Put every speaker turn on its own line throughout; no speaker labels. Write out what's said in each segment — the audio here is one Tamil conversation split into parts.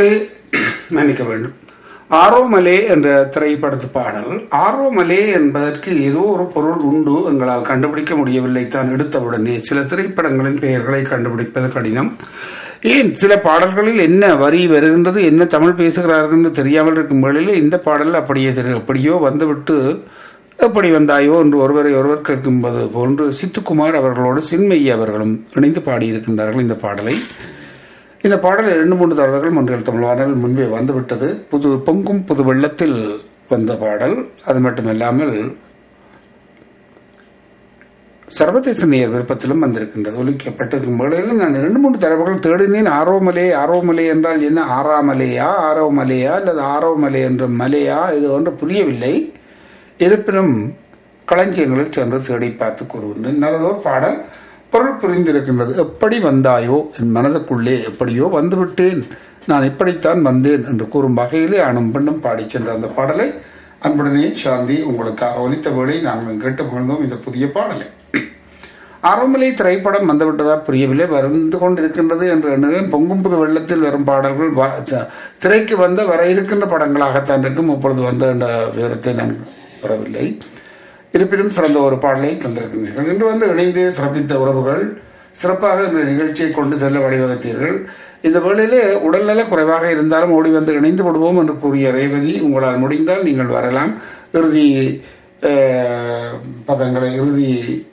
ஆரோமலே மன்னிக்க வேண்டும் ஆரோமலே என்ற திரைப்படத்து பாடல் ஆரோமலே என்பதற்கு ஏதோ ஒரு பொருள் உண்டு எங்களால் கண்டுபிடிக்க முடியவில்லை தான் எடுத்தவுடனே சில திரைப்படங்களின் பெயர்களை கண்டுபிடிப்பது கடினம் ஏன் சில பாடல்களில் என்ன வரி வருகின்றது என்ன தமிழ் பேசுகிறார்கள் என்று தெரியாமல் இருக்கும் வேளையில் இந்த பாடல் அப்படியே தெரியும் எப்படியோ வந்துவிட்டு எப்படி வந்தாயோ என்று ஒருவரை ஒருவர் கேட்கும்போது போன்று சித்துக்குமார் அவர்களோடு சின்மையை அவர்களும் இணைந்து பாடியிருக்கின்றார்கள் இந்த பாடலை இந்த பாடல் இரண்டு மூன்று தடவைகள் முன்றில் தமிழ் வானல் முன்பே வந்துவிட்டது புது பொங்கும் புது வெள்ளத்தில் வந்த பாடல் அது மட்டுமல்லாமல் சர்வதேச நேர் விருப்பத்திலும் வந்திருக்கின்றது ஒலிக்கப்பட்டிருக்கும் வேளையில் நான் இரண்டு மூன்று தடவைகள் தேடினேன் ஆரோமலே ஆரோமலே என்றால் என்ன ஆறாமலேயா ஆரோமலையா அல்லது ஆரோமலை என்ற மலையா இது ஒன்று புரியவில்லை இருப்பினும் களஞ்சியங்களில் சென்று தேடி பார்த்து கூறுகின்றேன் நல்லதோர் பாடல் பொருள் புரிந்திருக்கின்றது எப்படி வந்தாயோ என் மனதுக்குள்ளே எப்படியோ வந்துவிட்டேன் நான் இப்படித்தான் வந்தேன் என்று கூறும் வகையிலே ஆணும் பெண்ணும் பாடி சென்ற அந்த பாடலை அன்புடனே சாந்தி உங்களுக்காக ஒலித்த வேளை நாங்கள் கேட்டு மகிழ்ந்தோம் இந்த புதிய பாடலை அறமலை திரைப்படம் வந்துவிட்டதா புரியவில்லை வந்து கொண்டிருக்கின்றது என்று எண்ணுவேன் பொங்கும் புது வெள்ளத்தில் வரும் பாடல்கள் வ- த- திரைக்கு வந்த வர இருக்கின்ற படங்களாகத்தான் இருக்கும் இப்பொழுது வந்த என்ற விவரத்தை நான் வரவில்லை இருப்பினும் சிறந்த ஒரு பாடலை தந்திருக்கின்றீர்கள் இன்று வந்து இணைந்து சிறப்பித்த உறவுகள் சிறப்பாக இந்த நிகழ்ச்சியை கொண்டு செல்ல வழிவகுத்தீர்கள் இந்த வேளையிலே உடல்நல குறைவாக இருந்தாலும் ஓடி வந்து இணைந்து விடுவோம் என்று கூறிய ரேவதி உங்களால் முடிந்தால் நீங்கள் வரலாம் இறுதி அஹ், பதங்களை இறுதி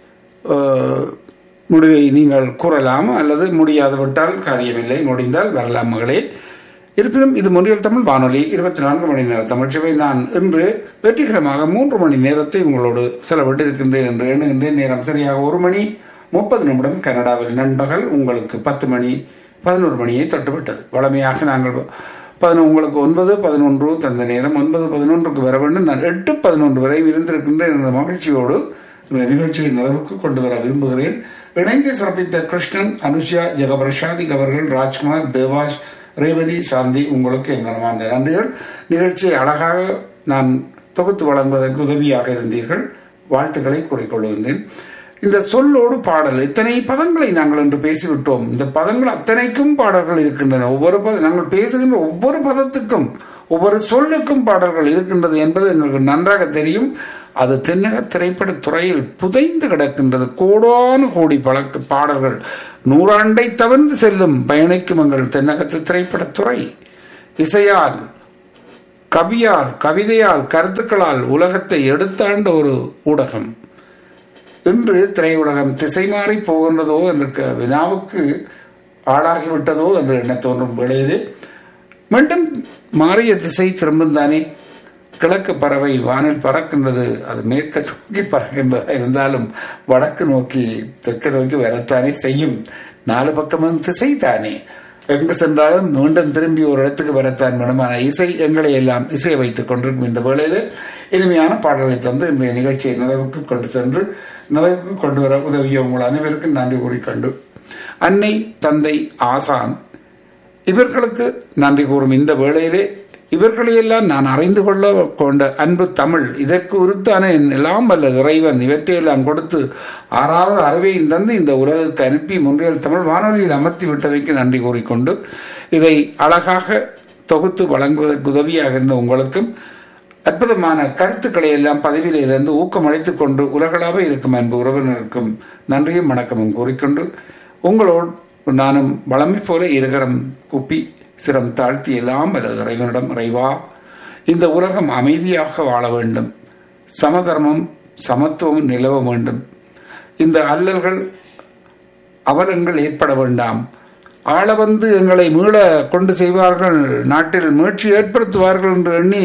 அஹ், முடிவை நீங்கள் கூறலாம் அல்லது முடியாது விட்டால் காரியமில்லை முடிந்தால் வரலாம் மகளே இருப்பினும் இது முன்றியல் தமிழ் வானொலி இருபத்தி நான்கு மணி நேர தமிழ்ச்சபை நான் இன்று வெற்றிகரமாக மூன்று மணி நேரத்தை உங்களோடு செலவிட்டு இருக்கின்றேன் என்று எண்ணுகின்றேன் நேரம் சரியாக ஒரு மணி முப்பது நிமிடம் கனடாவில் நண்பகல் உங்களுக்கு பத்து மணி பதினோரு மணியை தொட்டுவிட்டது வழமையாக நாங்கள் பதினொன்று உங்களுக்கு ஒன்பது பதினொன்று தந்த நேரம் ஒன்பது பதினொன்றுக்கு வர வேண்டும் நான் எட்டு பதினொன்று வரை இருந்திருக்கின்றேன் என்ற மகிழ்ச்சியோடு இந்த நிகழ்ச்சியை நிறைவுக்கு கொண்டு வர விரும்புகிறேன் இணைந்து சிறப்பித்த கிருஷ்ணன் அனுஷா ஜெகபிரசாதிக் அவர்கள் ராஜ்குமார் தேவாஷ் ரேவதி சாந்தி உங்களுக்கு என் மனமார்ந்த நன்றிகள் நிகழ்ச்சியை அழகாக நான் தொகுத்து வழங்குவதற்கு உதவியாக இருந்தீர்கள் வாழ்த்துக்களை கூறிக்கொள்கின்றேன் இந்த சொல்லோடு பாடல் இத்தனை பதங்களை நாங்கள் இன்று பேசிவிட்டோம் இந்த பதங்கள் அத்தனைக்கும் பாடல்கள் இருக்கின்றன ஒவ்வொரு பத நாங்கள் பேசுகின்ற ஒவ்வொரு பதத்துக்கும் ஒவ்வொரு சொல்லுக்கும் பாடல்கள் இருக்கின்றது என்பது எங்களுக்கு நன்றாக தெரியும் அது தென்னக திரைப்பட துறையில் புதைந்து கிடக்கின்றது கோடானு கோடி பழக்க பாடல்கள் நூறாண்டை தவிர்த்து செல்லும் பயணிக்கும் எங்கள் தென்னகத்து திரைப்படத் துறை இசையால் கவியால் கவிதையால் கருத்துக்களால் உலகத்தை எடுத்தாண்ட ஒரு ஊடகம் இன்று திரையுலகம் திசை மாறி போகின்றதோ என்ற க- வினாவுக்கு ஆளாகிவிட்டதோ என்று எண்ண தோன்றும் வேளையிலே மீண்டும் மாறிய திசை திரும்பும் தானே கிழக்கு பறவை வானில் பறக்கின்றது அது மேற்கு நோக்கி பறக்கின்றதா இருந்தாலும் வடக்கு நோக்கி தெற்கு நோக்கி வரத்தானே செய்யும் நாலு பக்கமும் திசை தானே எங்கு சென்றாலும் மீண்டும் திரும்பி ஒரு இடத்துக்கு வரத்தான் வேணுமான இசை எங்களை எல்லாம் இசைய வைத்துக் கொண்டிருக்கும் இந்த வேளையில் இனிமையான பாடல்களை தந்து இன்றைய நிகழ்ச்சியை நிறைவுக்கு கொண்டு சென்று நிறைவுக்கு கொண்டு வர உதவிய உங்கள் அனைவருக்கும் நன்றி கூறிக்கொண்டு அன்னை தந்தை ஆசான் இவர்களுக்கு நன்றி கூறும் இந்த வேளையிலே இவர்களையெல்லாம் நான் அறிந்து கொள்ள கொண்ட அன்பு தமிழ் இதற்கு உருத்தான என் எல்லாம் வல்ல இறைவன் இவற்றையெல்லாம் கொடுத்து ஆறாவது அறிவையும் தந்து இந்த உலகுக்கு அனுப்பி முன்றியல் தமிழ் வானொலியில் அமர்த்தி விட்டவைக்கு நன்றி கூறிக்கொண்டு இதை அழகாக தொகுத்து வழங்குவதற்கு உதவியாக இருந்த உங்களுக்கும் அற்புதமான கருத்துக்களை எல்லாம் பதிவிலே இருந்து ஊக்கமளித்துக் கொண்டு உலகளாக இருக்கும் அன்பு உறவினருக்கும் நன்றியும் வணக்கமும் கூறிக்கொண்டு உங்களோடு நானும் வளமை போல இருகரம் குப்பி சிரம் தாழ்த்தி எல்லாம் வல்ல இறைவனிடம் இறைவா இந்த உலகம் அமைதியாக வாழ வேண்டும் சமதர்மம் சமத்துவம் நிலவ வேண்டும் இந்த அல்லல்கள் அவலங்கள் ஏற்பட வேண்டாம் ஆள வந்து எங்களை மீள கொண்டு செய்வார்கள் நாட்டில் மீட்சி ஏற்படுத்துவார்கள் என்று எண்ணி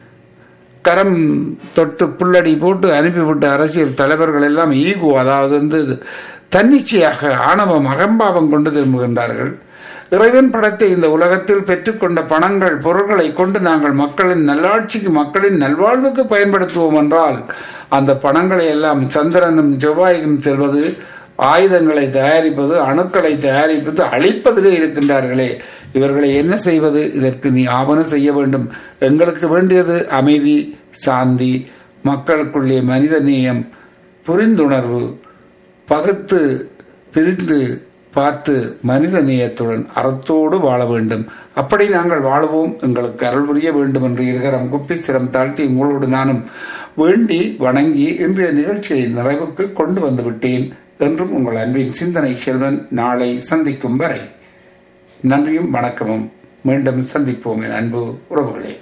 கரம் தொட்டு புல்லடி போட்டு அனுப்பிவிட்ட அரசியல் தலைவர்கள் எல்லாம் ஈகோ அதாவது வந்து தன்னிச்சையாக ஆணவம் அகம்பாவம் கொண்டு திரும்புகின்றார்கள் இறைவன் படத்தை இந்த உலகத்தில் பெற்றுக்கொண்ட பணங்கள் பொருட்களை கொண்டு நாங்கள் மக்களின் நல்லாட்சிக்கு மக்களின் நல்வாழ்வுக்கு பயன்படுத்துவோம் என்றால் அந்த பணங்களை எல்லாம் சந்திரனும் செவ்வாயும் செல்வது ஆயுதங்களை தயாரிப்பது அணுக்களை தயாரிப்பது அழிப்பதிலே இருக்கின்றார்களே இவர்களை என்ன செய்வது இதற்கு நீ ஆவணம் செய்ய வேண்டும் எங்களுக்கு வேண்டியது அமைதி சாந்தி மக்களுக்குள்ளே மனித நேயம் புரிந்துணர்வு பகுத்து பிரிந்து பார்த்து மனித நேயத்துடன் அறத்தோடு வாழ வேண்டும் அப்படி நாங்கள் வாழுவோம் எங்களுக்கு அருள் புரிய வேண்டும் என்று இருக்கிறம் குப்பி சிரம் தாழ்த்தி உங்களோடு நானும் வேண்டி வணங்கி இன்றைய நிகழ்ச்சியை நிறைவுக்கு கொண்டு வந்து விட்டேன் என்றும் உங்கள் அன்பின் சிந்தனை செல்வன் நாளை சந்திக்கும் வரை நன்றியும் வணக்கமும் மீண்டும் சந்திப்போம் என் அன்பு உறவுகளே